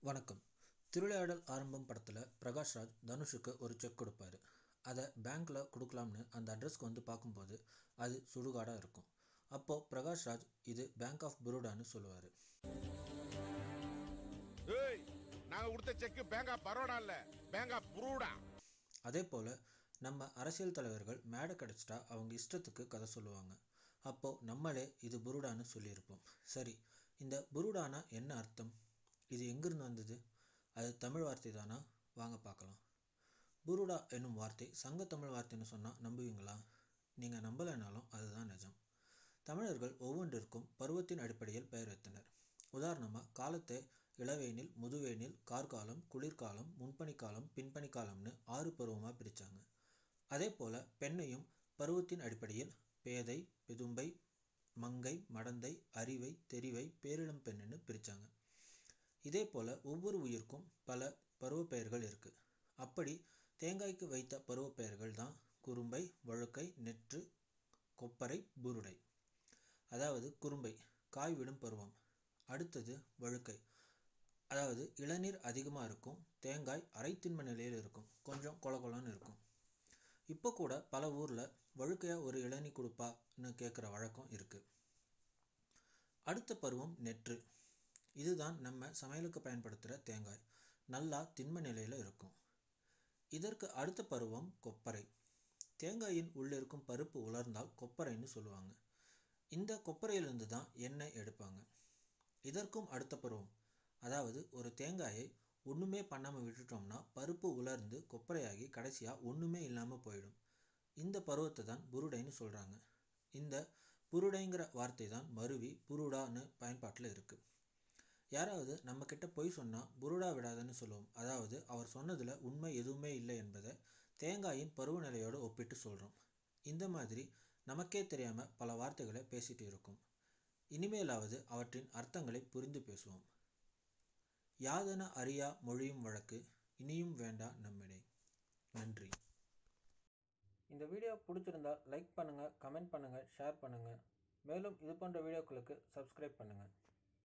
வணக்கம் திருவிளையாடல் ஆரம்பம் படத்தில் பிரகாஷ்ராஜ் தனுஷுக்கு ஒரு செக் கொடுப்பாரு அதை பேங்க்கில் கொடுக்கலாம்னு அந்த அட்ரஸ்க்கு வந்து பார்க்கும்போது அது சுடுகாடாக இருக்கும் அப்போது பிரகாஷ்ராஜ் இது பேங்க் ஆஃப் பரோடான்னு சொல்லுவார் ஏய் நாங்க கொடுத்த செக் பேங்க் ஆஃப் பரோடா இல்ல பேங்க் ஆஃப் புரூடா அதே போல் நம்ம அரசியல் தலைவர்கள் மேடை கிடச்சிட்டா அவங்க இஷ்டத்துக்கு கதை சொல்லுவாங்க அப்போது நம்மளே இது புருடான்னு சொல்லியிருப்போம் சரி இந்த புருடானா என்ன அர்த்தம் இது எங்கிருந்து வந்தது அது தமிழ் வார்த்தை தானா வாங்க பார்க்கலாம் புருடா என்னும் வார்த்தை சங்க தமிழ் வார்த்தைன்னு சொன்னால் நம்புவீங்களா நீங்கள் நம்பலைனாலும் அதுதான் நிஜம் தமிழர்கள் ஒவ்வொன்றிற்கும் பருவத்தின் அடிப்படையில் பெயர் வைத்தனர் உதாரணமாக காலத்தை இளவேனில் முதுவேனில் கார்காலம் குளிர்காலம் முன்பனிக்காலம் பின்பனிக்காலம்னு ஆறு பருவமாக பிரித்தாங்க அதே போல் பெண்ணையும் பருவத்தின் அடிப்படையில் பேதை பெதும்பை மங்கை மடந்தை அறிவை தெரிவை பேரிளம் பெண்ணுன்னு பிரித்தாங்க இதே போல் ஒவ்வொரு உயிர்க்கும் பல பருவப்பெயர்கள் இருக்குது அப்படி தேங்காய்க்கு வைத்த பருவப்பெயர்கள் தான் குறும்பை வழுக்கை நெற்று கொப்பரை புருடை அதாவது குறும்பை காய் விடும் பருவம் அடுத்தது வழுக்கை அதாவது இளநீர் அதிகமாக இருக்கும் தேங்காய் அரைத்தின்ம நிலையில் இருக்கும் கொஞ்சம் கொல கொலன்னு இருக்கும் இப்போ கூட பல ஊரில் வழுக்கையாக ஒரு இளநீ கொடுப்பான்னு கேட்குற வழக்கம் இருக்குது அடுத்த பருவம் நெற்று இதுதான் நம்ம சமையலுக்கு பயன்படுத்துகிற தேங்காய் நல்லா திண்ம நிலையில் இருக்கும் இதற்கு அடுத்த பருவம் கொப்பரை தேங்காயின் உள்ளிருக்கும் பருப்பு உலர்ந்தால் கொப்பரைன்னு சொல்லுவாங்க இந்த கொப்பரையிலிருந்து தான் எண்ணெய் எடுப்பாங்க இதற்கும் அடுத்த பருவம் அதாவது ஒரு தேங்காயை ஒன்றுமே பண்ணாமல் விட்டுட்டோம்னா பருப்பு உலர்ந்து கொப்பரையாகி கடைசியாக ஒன்றுமே இல்லாமல் போயிடும் இந்த பருவத்தை தான் புருடைன்னு சொல்கிறாங்க இந்த புருடைங்கிற வார்த்தை தான் மருவி புருடான்னு பயன்பாட்டில் இருக்குது யாராவது நம்மக்கிட்ட பொய் சொன்னால் புருடா விடாதன்னு சொல்லுவோம் அதாவது அவர் சொன்னதில் உண்மை எதுவுமே இல்லை என்பதை தேங்காயின் பருவநிலையோடு ஒப்பிட்டு சொல்கிறோம் இந்த மாதிரி நமக்கே தெரியாமல் பல வார்த்தைகளை பேசிட்டு இருக்கும் இனிமேலாவது அவற்றின் அர்த்தங்களை புரிந்து பேசுவோம் யாதென அறியா மொழியும் வழக்கு இனியும் வேண்டா நம்மிடை நன்றி இந்த வீடியோ பிடிச்சிருந்தா லைக் பண்ணுங்கள் கமெண்ட் பண்ணுங்கள் ஷேர் பண்ணுங்கள் மேலும் இது போன்ற வீடியோக்களுக்கு சப்ஸ்கிரைப் பண்ணுங்கள்